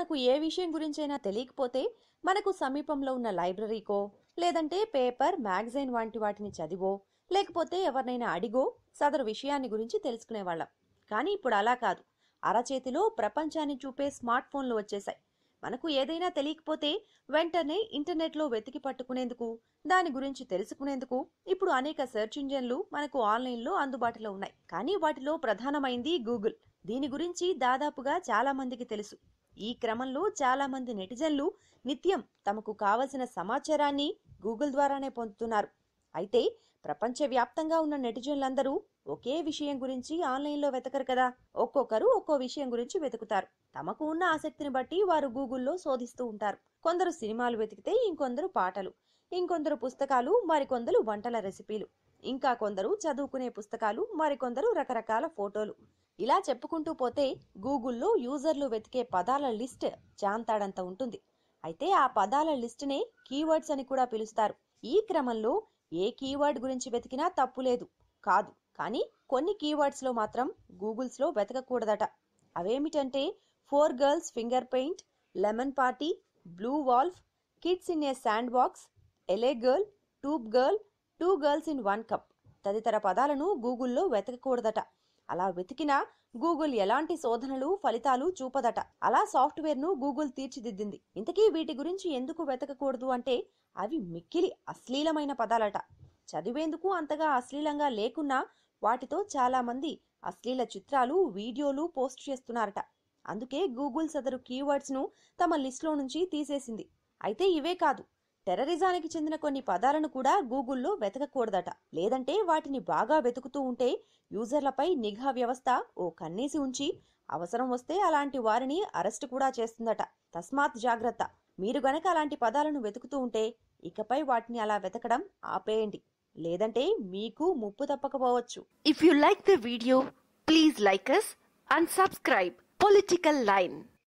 మనకు ఏ విషయం గురించైనా తెలియకపోతే మనకు సమీపంలో ఉన్న లైబ్రరీకో లేదంటే పేపర్ మ్యాగజైన్ వంటి వాటిని చదివో లేకపోతే ఎవరినైనా అడిగో సదరు విషయాన్ని గురించి తెలుసుకునేవాళ్ళం కానీ ఇప్పుడు అలా కాదు అరచేతిలో ప్రపంచాన్ని చూపే స్మార్ట్ ఫోన్లు వచ్చేసాయి మనకు ఏదైనా తెలియకపోతే వెంటనే ఇంటర్నెట్లో వెతికి పట్టుకునేందుకు దాని గురించి తెలుసుకునేందుకు ఇప్పుడు అనేక సెర్చ్ ఇంజన్లు మనకు ఆన్లైన్లో అందుబాటులో ఉన్నాయి కానీ వాటిలో ప్రధానమైంది గూగుల్ దీని గురించి దాదాపుగా చాలా మందికి తెలుసు ఈ క్రమంలో చాలా మంది నెటిజన్లు నిత్యం తమకు కావలసిన సమాచారాన్ని గూగుల్ ద్వారానే పొందుతున్నారు అయితే ప్రపంచవ్యాప్తంగా ఉన్న నెటిజన్లందరూ ఒకే విషయం గురించి ఆన్లైన్లో వెతకరు కదా ఒక్కొక్కరు ఒక్కో విషయం గురించి వెతుకుతారు తమకు ఉన్న ఆసక్తిని బట్టి వారు గూగుల్లో శోధిస్తూ ఉంటారు కొందరు సినిమాలు వెతికితే ఇంకొందరు పాటలు ఇంకొందరు పుస్తకాలు మరికొందరు వంటల రెసిపీలు ఇంకా కొందరు చదువుకునే పుస్తకాలు మరికొందరు రకరకాల ఫోటోలు ఇలా చెప్పుకుంటూ పోతే గూగుల్లో యూజర్లు వెతికే పదాల లిస్ట్ చాంతాడంత ఉంటుంది అయితే ఆ పదాల లిస్టునే కీవర్డ్స్ అని కూడా పిలుస్తారు ఈ క్రమంలో ఏ కీవర్డ్ గురించి వెతికినా తప్పు లేదు కాదు కానీ కొన్ని కీవర్డ్స్ లో మాత్రం గూగుల్స్ లో వెతకకూడదట అవేమిటంటే four girls finger paint lemon party blue వాల్ఫ్ kids in a sand box ఎలే girl tube girl two girls in one cup తదితర పదాలను గూగుల్లో వెతకకూడదట అలా వెతికినా గూగుల్ ఎలాంటి శోధనలు ఫలితాలు చూపదట అలా సాఫ్ట్వేర్ ను గూగుల్ తీర్చిదిద్దింది ఇంతకీ వీటి గురించి ఎందుకు వెతకకూడదు అంటే అవి మిక్కిలి అశ్లీలమైన పదాలట చదివేందుకు అంతగా అశ్లీలంగా లేకున్నా వాటితో చాలా మంది అశ్లీల చిత్రాలు వీడియోలు పోస్ట్ చేస్తున్నారట అందుకే గూగుల్ సదరు కీవర్డ్స్ ను తమ లిస్ట్లో నుంచి తీసేసింది అయితే ఇవే కాదు టెర్రరిజానికి చెందిన కొన్ని పదాలను కూడా గూగుల్లో వెతకకూడదట లేదంటే వాటిని బాగా వెతుకుతూ ఉంటే యూజర్లపై నిఘా వ్యవస్థ ఓ కన్నేసి ఉంచి అవసరం వస్తే అలాంటి వారిని అరెస్ట్ కూడా చేస్తుందట తస్మాత్ జాగ్రత్త మీరు గనక అలాంటి పదాలను వెతుకుతూ ఉంటే ఇకపై వాటిని అలా వెతకడం ఆపేయండి లేదంటే మీకు ముప్పు తప్పకపోవచ్చు If you like the video, please like us and subscribe Political Line.